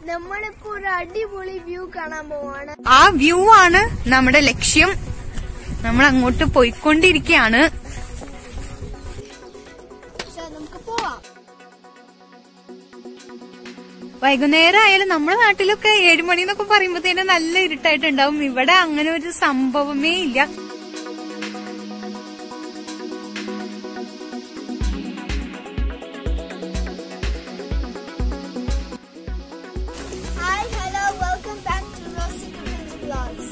നമ്മളിപ്പോ ഒരു അടിപൊളി വ്യൂ കാണാൻ പോവാണ് ആ വ്യൂ ആണ് നമ്മുടെ ലക്ഷ്യം നമ്മൾ അങ്ങോട്ട് പോയിക്കൊണ്ടിരിക്കുകയാണ് പക്ഷെ നമുക്ക് പോവാം വൈകുന്നേരം ആയാലും നമ്മുടെ നാട്ടിലൊക്കെ ഏഴുമണി എന്നൊക്കെ പറയുമ്പോഴത്തേന് നല്ല ഇരുട്ടായിട്ടുണ്ടാവും ഇവിടെ അങ്ങനെ ഒരു സംഭവമേ ഇല്ല hi hello welcome back to Rosie Kuttans vlogs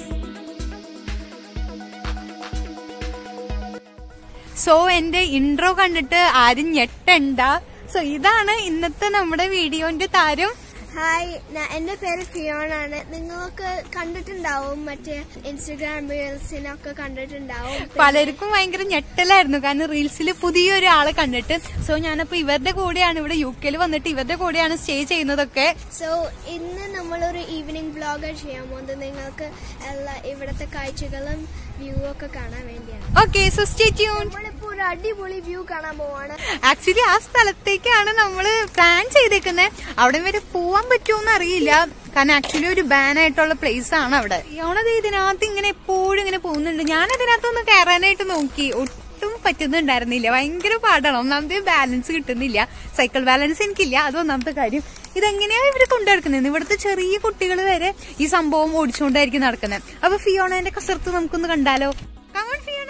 so എന്റെ ഇൻട്രോ കണ്ടിട്ട് ആരും ഞെട്ടണ്ട സോ ഇതാണ് ഇന്നത്തെ നമ്മുടെ വീഡിയോന്റെ താരം ഹായ് ന- എന്റെ പേര് ഫിയോൺ ആണ് നിങ്ങൾക്ക് കണ്ടിട്ടുണ്ടാവും മറ്റേ ഇൻസ്റ്റഗ്രാം റീൽസിനൊക്കെ കണ്ടിട്ടുണ്ടാവും പലർക്കും ഭയങ്കര ഞെട്ടലായിരുന്നു കാരണം റീൽസിൽ പുതിയൊരു ആളെ കണ്ടിട്ട് സോ ഞാനപ്പോ ഇവരുടെ കൂടെയാണ് ഇവിടെ യു കെയിൽ വന്നിട്ട് ഇവരുടെ കൂടെയാണ് സ്റ്റേ ചെയ്യുന്നതൊക്കെ സോ ഇന്ന് നമ്മളൊരു ഈവനിങ് വ്ലോഗ് ചെയ്യാൻ പോകുന്നത് നിങ്ങൾക്ക് എല്ലാ ഇവിടുത്തെ കാഴ്ചകളും വ്യൂ ഒക്കെ കാണാൻ വേണ്ടിയാണ് ഓക്കെ സോ സ്റ്റേ ട്യൂൺ നമ്മളിപ്പോ ഒരു അടിപൊളി വ്യൂ കാണാൻ പോവാണ് ആക്ച്വലി ആ സ്ഥലത്തേക്കാണ് നമ്മൾ പ്ലാൻ ചെയ്തേക്കുന്നത് അവിടെ വരെ പോവാൻ പറ്റുമോന്ന് അറിയില്ല കാരണം ആക്ച്വലി ഒരു ബാൻ ആയിട്ടുള്ള പ്ലേസ് ആണ് അവിടെ യോണത് ഇതിനകത്ത് ഇങ്ങനെ എപ്പോഴും ഇങ്ങനെ പോകുന്നുണ്ട് ഞാൻ അതിനകത്തൊന്ന് കയറാനായിട്ട് നോക്കി ഒട്ടും പറ്റുന്നുണ്ടായിരുന്നില്ല ഭയങ്കര പാടാണ് ഒന്നാമത്തെ ബാലൻസ് കിട്ടുന്നില്ല സൈക്കിൾ ബാലൻസ് എനിക്കില്ല അത് ഒന്നാമത്തെ കാര്യം ഇതെങ്ങനെയാ ഇവര് കൊണ്ടുനടക്കുന്നത് ഇവിടുത്തെ ചെറിയ കുട്ടികൾ വരെ ഈ സംഭവം ഓടിച്ചുകൊണ്ടായിരിക്കും നടക്കുന്നത് അപ്പൊ ഫിയോണന്റെ കസർത്ത് നമുക്കൊന്ന് കണ്ടാലോ കമൺ ഫിയോണ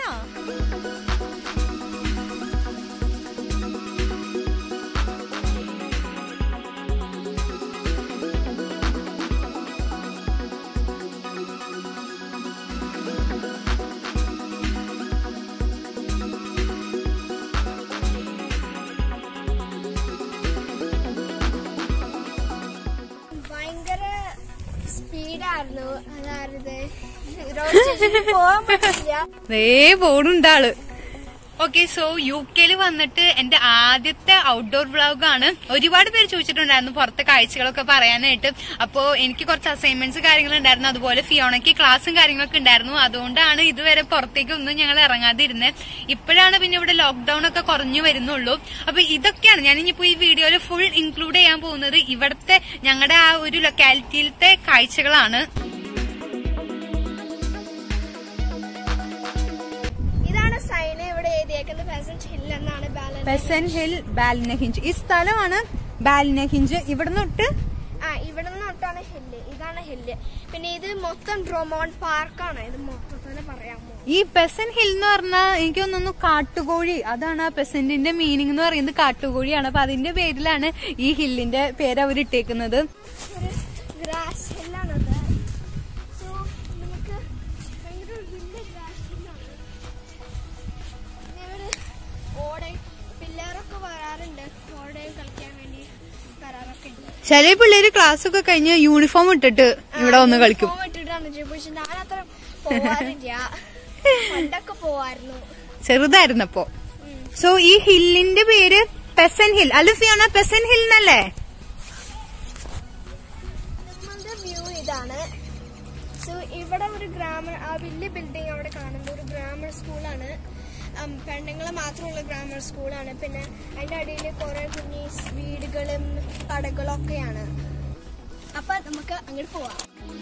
ഭയങ്കര സ്പീഡായിരുന്നു അതായത് റോഡ് സ്റ്റേഷനിൽ പോകാൻ പറ്റില്ല ദേ പോണുണ്ടാള് ഓക്കെ സോ യു കെയിൽ വന്നിട്ട് എന്റെ ആദ്യത്തെ ഔട്ട്ഡോർ വ്ളോഗാണ് ഒരുപാട് പേര് ചോദിച്ചിട്ടുണ്ടായിരുന്നു പുറത്തെ കാഴ്ചകളൊക്കെ പറയാനായിട്ട് അപ്പോ എനിക്ക് കുറച്ച് അസൈൻമെന്റ്സ് കാര്യങ്ങളുണ്ടായിരുന്നു അതുപോലെ ഫിയോണയ്ക്ക് ക്ലാസ്സും കാര്യങ്ങളൊക്കെ ഉണ്ടായിരുന്നു അതുകൊണ്ടാണ് ഇതുവരെ പുറത്തേക്ക് ഒന്നും ഞങ്ങൾ ഇറങ്ങാതിരുന്നത് ഇപ്പോഴാണ് പിന്നെ ഇവിടെ ലോക്ക്ഡൌൺ ഒക്കെ കുറഞ്ഞു വരുന്നുള്ളൂ അപ്പൊ ഇതൊക്കെയാണ് ഞാൻ ഇനിയിപ്പോ ഈ വീഡിയോയിൽ ഫുൾ ഇൻക്ലൂഡ് ചെയ്യാൻ പോകുന്നത് ഇവിടുത്തെ ഞങ്ങളുടെ ആ ഒരു ലൊക്കാലിറ്റിയിലത്തെ കാഴ്ചകളാണ് ഇതാണ് സൈന് ഇവിടെ എഴുതിയേക്കുന്നത് പെസന്റ് ഹിൽ എന്നാണ് ബാലൻ പെസൻ ഹിൽ ബാലിനഹിഞ്ച് ഈ സ്ഥലമാണ് ബാലിനഹിഞ്ച് ഇവിടെ തൊട്ട് ആ ഇവിടെ നിന്ന് തൊട്ടാണ് ഹില്ല് ഇതാണ് ഹില്ല് പിന്നെ ഇത് മൊത്തം ഡ്രോമോണ്ട് പാർക്കാണ് ഇത് മൊത്തത്തിൽ പറയാമോ ഈ പെസൻ ഹിൽ എന്ന് പറഞ്ഞാൽ എനിക്ക് തോന്നുന്നു കാട്ടുകോഴി അതാണ് ആ പെസന്റിന്റെ മീനിങ് എന്ന് പറയുന്നത് കാട്ടുകോഴിയാണ് അപ്പൊ അതിന്റെ പേരിലാണ് ഈ ഹില്ലിന്റെ പേര് അവരിട്ടേക്കുന്നത് ഒരു ഗ്രാസ് ഹില്ലാണത് സോ നമുക്ക് ഭയങ്കര ഒരു വലിയ ഗ്രാസ് ഹില്ലാണ് പിന്നെ ഇവിടെ ഓട പിള്ളേരൊക്കെ വരാറുണ്ട് ഓടയിൽ കളിക്കാൻ വേണ്ടി വരാറൊക്കെ ഉണ്ട് ചില പിള്ളേര് ക്ലാസ് ഒക്കെ കഴിഞ്ഞ് യൂണിഫോം ഇട്ടിട്ട് ഇവിടെ വന്ന് കളിക്കും ഫോം ഇട്ടിട്ടാണ് ചെയ്യും. പക്ഷെ ഞാനത്ര പോവാറില്ല പണ്ടൊക്കെ പോവായിരുന്നു ചെറുതായിരുന്നപ്പോ ഉം. സോ ഈ ഹില്ലിന്റെ പേര് പെസൻ ഹിൽ അല്ല ഫിയോണ പെസൻ ഹിൽ എന്നല്ലേ നമ്മളുടെ വ്യൂ ഇതാണ് സോ ഇവിടെ ഒരു ഗ്രാമർ ആ വലിയ ബിൽഡിംഗ് അവിടെ കാണുന്നത് ഒരു ഗ്രാമർ സ്കൂളാണ് പെണ്ണുങ്ങൾ മാത്രമുള്ള ഗ്രാമർ സ്കൂളാണ് പിന്നെ അതിന്റെ അടിയിൽ കുറെ കുഞ്ഞി വീടുകളും കടകളും ഒക്കെയാണ് അപ്പൊ നമുക്ക് അങ്ങോട്ട് പോവാം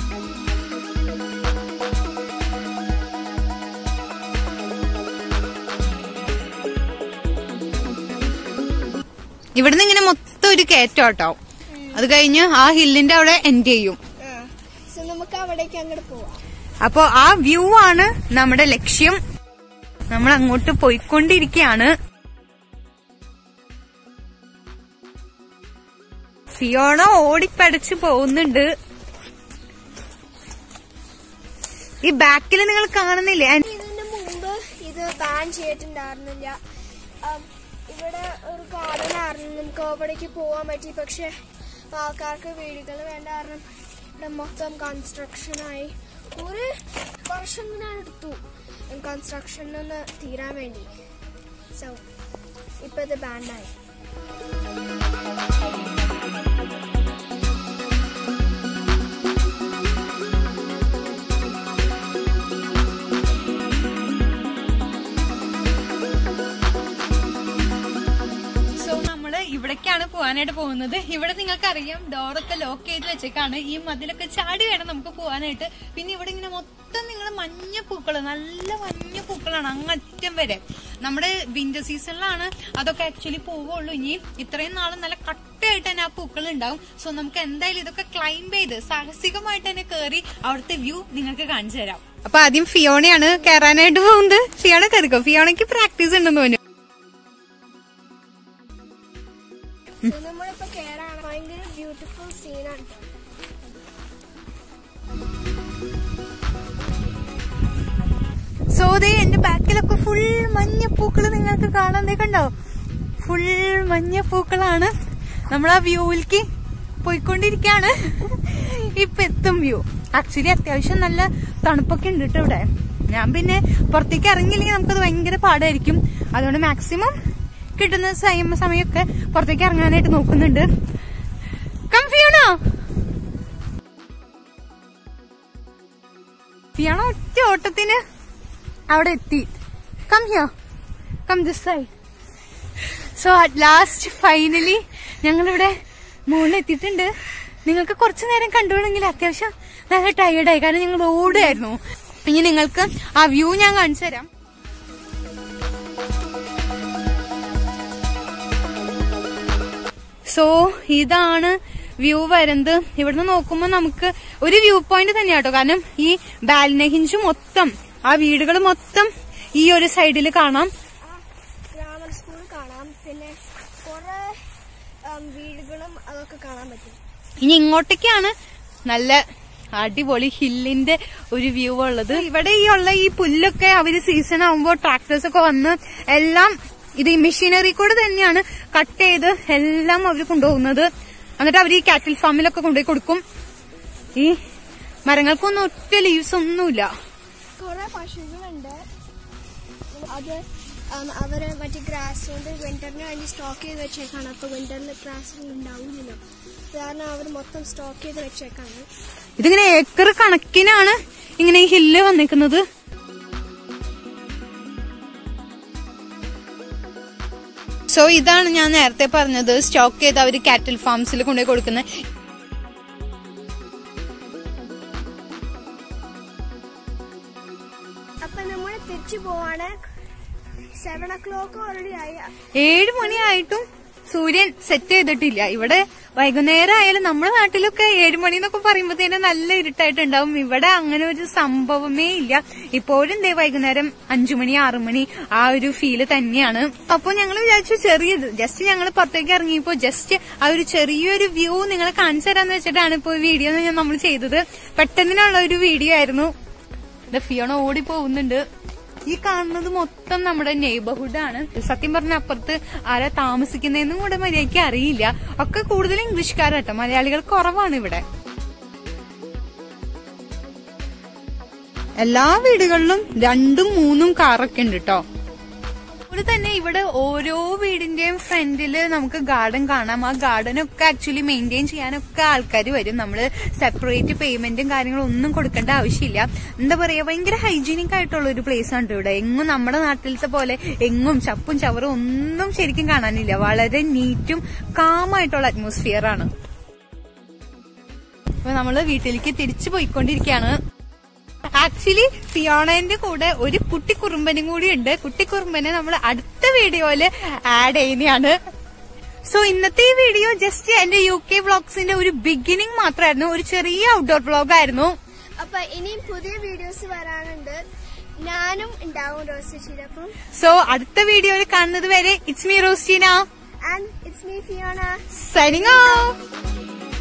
ഇവിടുന്ന് ഇങ്ങനെ മൊത്തം ഒരു കയറ്റോട്ടോ അത് കഴിഞ്ഞ് ആ ഹില്ലിന്റെ അവിടെ എൻഡ് ചെയ്യും സോ നമുക്ക് അവിടേക്ക് അങ്ങോട്ട് പോവാം അപ്പോ ആ വ്യൂ ആണ് നമ്മുടെ ലക്ഷ്യം നമ്മൾ അങ്ങോട്ട് പോയിക്കൊണ്ടിരിക്കുകയാണ് ഫിയോണ ഓടിപ്പടച്ച് പോകുന്നുണ്ട് ഈ ബാക്കിൽ നിങ്ങൾ കാണുന്നില്ലേ അൻ- ഇതിന്റെ മുമ്പ് ഇത് ബാൻ ചെയ്തിട്ടുണ്ടായിരുന്നില്ല ഉം, ഇവിടെ ഒരു ഗാർഡൻ ആയിരുന്നു നമുക്ക് അവിടേക്ക് പോകാൻ പറ്റി പക്ഷെ ആൾക്കാർക്ക് വീടുകൾ വേണ്ട കാരണം ഇവിടെ മൊത്തം കൺസ്ട്രക്ഷനായി ഒരു വർഷം ഞാൻ എടുത്തു കൺസ്ട്രക്ഷൻ ഒന്ന് തീരാൻ വേണ്ടി സോ ഇപ്പൊ ഇത് ബാൻഡായി സോ നമ്മള് ഇവിടേക്കാണ് പോകാനായിട്ട് പോകാനായിട്ട് പോകുന്നത് ഇവിടെ നിങ്ങൾക്ക് അറിയാം ഡോറൊക്കെ ലോക്ക് ചെയ്ത് വെച്ചേക്കാണ് ഈ മതിലൊക്കെ ചാടി വേണം നമുക്ക് പോകാനായിട്ട് പിന്നെ ഇവിടെ ഇങ്ങനെ മൊത്തം നിങ്ങൾ മഞ്ഞ പൂക്കള് നല്ല മഞ്ഞ പൂക്കളാണ് അങ്ങറ്റം വരെ നമ്മുടെ വിന്റർ സീസണിലാണ് അതൊക്കെ ആക്ച്വലി പോവുള്ളൂ ഇനി ഇത്രയും നാളും നല്ല കട്ടയായിട്ട് തന്നെ ആ പൂക്കൾ ഉണ്ടാവും സോ നമുക്ക് എന്തായാലും ഇതൊക്കെ ക്ലൈംബ് ചെയ്ത് സാഹസികമായിട്ട് തന്നെ കയറി അവിടുത്തെ വ്യൂ നിങ്ങൾക്ക് കാണിച്ചു തരാം അപ്പൊ ആദ്യം ഫിയോണയാണ് കയറാനായിട്ട് പോകുന്നത് ഫിയോണ കയറിക്കോ ഫിയോണയ്ക്ക് പ്രാക്ടീസ് ഉണ്ടെന്ന് തോന്നുന്നു So, നമ്മളിപ്പോ കേറാണ് ഭയങ്കര ബ്യൂട്ടിഫുൾ സീനാണ് സോ ദേ എന്റെ ബാക്കിലൊക്കെ ഫുൾ മഞ്ഞപ്പൂക്കൾ നിങ്ങൾക്ക് കാണാൻ ദേ കണ്ടോ ഫുൾ മഞ്ഞപ്പൂക്കളാണ് നമ്മൾ ആ വ്യൂവിലേക്ക് പോയിക്കൊണ്ടിരിക്കാണ് ഇപ്പൊ എത്തും വ്യൂ ആക്ച്വലി അത്യാവശ്യം നല്ല തണുപ്പൊക്കെ ഉണ്ട് കേട്ടോ ഇവിടെ ഞാൻ പിന്നെ പുറത്തേക്ക് ഇറങ്ങിയില്ലെങ്കിൽ നമുക്കത് ഭയങ്കര പാടായിരിക്കും അതുകൊണ്ട് മാക്സിമം കിട്ടുന്ന സമയം സമയമൊക്കെ പുറത്തേക്ക് ഇറങ്ങാനായിട്ട് നോക്കുന്നുണ്ട് കംഫിയാണോ ഫിയാണ ഒറ്റ ഓട്ടത്തിന് അവിടെ എത്തി come here come this side so at last finally ഞങ്ങളിവിടെ മുകളിൽ എത്തിയിട്ടുണ്ട് നിങ്ങൾക്ക് കുറച്ചു നേരം കണ്ടുപോണെങ്കിൽ അത്യാവശ്യം നല്ല ടയേർഡായി കാരണം ഞങ്ങൾ ഓടുകയായിരുന്നു ഇനി നിങ്ങൾക്ക് ആ വ്യൂ ഞാൻ കാണിച്ചു തരാം സോ ഇതാണ് വ്യൂ വരുന്നത് ഇവിടുന്ന് നോക്കുമ്പോൾ നമുക്ക് ഒരു വ്യൂ പോയിന്റ് തന്നെയാട്ടോ കാരണം ഈ ബാൽനഹിഞ്ച് മൊത്തം ആ വീടുകൾ മൊത്തം ഈ ഒരു സൈഡിൽ കാണാം ആ ഗ്രാമർ സ്കൂൾ കാണാം പിന്നെ കുറെ വീടുകളും അതൊക്കെ കാണാൻ പറ്റും ഇനി ഇങ്ങോട്ടേക്കാണ് നല്ല അടിപൊളി ഹില്ലിന്റെ ഒരു വ്യൂ ഉള്ളത് ഇവിടെ ഈ ഉള്ള ഈ പുല്ലൊക്കെ അവര് സീസൺ ആവുമ്പോൾ ട്രാക്ടേഴ്സ് ഒക്കെ വന്ന് എല്ലാം ഇത് ഈ മെഷീനറി കൂടെ തന്നെയാണ് കട്ട് ചെയ്ത് എല്ലാം അവർ കൊണ്ടുപോകുന്നത് എന്നിട്ട് അവർ ഈ കാറ്റിൽ ഫാമിലൊക്കെ കൊണ്ടുപോയി കൊടുക്കും ഈ മരങ്ങൾക്കൊന്നും ഒറ്റ ലീവ്സ് ഒന്നുമില്ല കുറെ പശുക്കളുണ്ട് അത് ഉം, അവര് മറ്റേ ഗ്രാസ് കൊണ്ട് വിന്ററിന് വേണ്ടി സ്റ്റോക്ക് ചെയ്ത് വെച്ചേക്കാണ് അപ്പൊ വിന്ററിൽ ഗ്രാസ് ഉണ്ടാവില്ലല്ലോ കാരണം അവർ മൊത്തം സ്റ്റോക്ക് ചെയ്ത് വെച്ചേക്കാണ് ഇതിങ്ങനെ ഏക്കർ കണക്കിനാണ് ഇങ്ങനെ ഈ ഹില്ല് വന്നിരിക്കുന്നത് സോ ഇതാണ് ഞാൻ നേരത്തെ പറഞ്ഞത് സ്റ്റോക്ക് ചെയ്ത് അവർ കാറ്റൽ ഫാംസിൽ കൊണ്ടുപോയി കൊടുക്കുന്നത് അപ്പൊ നമ്മൾ തിരിച്ചു പോവാണ് സെവൻ ഒ ക്ലോക്ക് ഓൾറെഡി ആയി ഏഴ് മണിയായിട്ടും സൂര്യൻ സെറ്റ് ചെയ്തിട്ടില്ല ഇവിടെ വൈകുന്നേരം ആയാലും നമ്മുടെ നാട്ടിലൊക്കെ ഏഴ് മണി എന്നൊക്കെ പറയുമ്പോഴത്തേനും നല്ല ഇരുട്ടായിട്ടുണ്ടാവും ഇവിടെ അങ്ങനെ ഒരു സംഭവമേ ഇല്ല ഇപ്പോഴും ദേ വൈകുന്നേരം അഞ്ചു മണി ആറു മണി ആ ഒരു ഫീല് തന്നെയാണ് അപ്പൊ ഞങ്ങൾ വിചാരിച്ചു ചെറിയത് ജസ്റ്റ് ഞങ്ങൾ പുറത്തേക്ക് ഇറങ്ങിയപ്പോ ജസ്റ്റ് ആ ഒരു ചെറിയൊരു വ്യൂ നിങ്ങളെ കാണിച്ചു തരാന്ന് വെച്ചിട്ടാണ് ഇപ്പൊ വീഡിയോ നമ്മൾ ചെയ്തത് പെട്ടെന്നിനുള്ള ഒരു വീഡിയോ ആയിരുന്നു ദേ ഫിയോണ ഓടി പോകുന്നുണ്ട് ഈ കാണുന്നത് മൊത്തം നമ്മുടെ നെയ്ബർഹുഡ് ആണ് സത്യം പറഞ്ഞ അപ്പുറത്ത് ആരാ താമസിക്കുന്നതെന്നും കൂടെ മര്യാദയ്ക്ക് അറിയില്ല ഒക്കെ കൂടുതൽ ഇംഗ്ലീഷുകാരാട്ടോ മലയാളികൾ കുറവാണ് ഇവിടെ എല്ലാ വീടുകളിലും രണ്ടും മൂന്നും കാറൊക്കെ ഉണ്ട് കേട്ടോ അതുപോലെ തന്നെ ഇവിടെ ഓരോ വീടിന്റെയും ഫ്രണ്ടില് നമുക്ക് ഗാർഡൻ കാണാം ആ ഗാർഡൻ ഒക്കെ ആക്ച്വലി മെയിൻറ്റെയിൻ ചെയ്യാനൊക്കെ ആൾക്കാർ വരും നമ്മള് സെപ്പറേറ്റ് പേയ്മെന്റും കാര്യങ്ങളും ഒന്നും കൊടുക്കേണ്ട ആവശ്യമില്ല എന്താ പറയാ ഭയങ്കര ഹൈജീനിക് ആയിട്ടുള്ള ഒരു പ്ലേസ് ആണ് ഇവിടെ എങ്ങും നമ്മുടെ നാട്ടിലത്തെ പോലെ എങ്ങും ചപ്പും ചവറും ഒന്നും ശരിക്കും കാണാനില്ല വളരെ നീറ്റും കാമായിട്ടുള്ള അറ്റ്മോസ്ഫിയർ ആണ് അപ്പൊ നമ്മള് വീട്ടിലേക്ക് തിരിച്ചു പോയിക്കൊണ്ടിരിക്കുകയാണ് ആക്ച്വലി ഫിയോണന്റെ കൂടെ ഒരു കുട്ടിക്കുറുമ്പനും കൂടി ഉണ്ട് കുട്ടിക്കുറുമ്പനെ നമ്മൾ അടുത്ത വീഡിയോയില് ആഡ് ചെയ്യുന്നതാണ് സോ ഇന്നത്തെ ഈ വീഡിയോ ജസ്റ്റ് എന്റെ യു കെ വ്ളോഗ്സിന്റെ ഒരു ബിഗിനിങ് മാത്രമായിരുന്നു ഒരു ചെറിയ ഔട്ട്ഡോർ വ്ളോഗ് ആയിരുന്നു അപ്പൊ ഇനിയും പുതിയ വീഡിയോസ് വരാനുണ്ട് ഞാനും ഉണ്ടാവും റോസിച്ചിയുടെ അപ്പം സോ അടുത്ത വീഡിയോയിൽ കാണുന്നത് വരെ it's me Rosteena and it's me Fiona signing of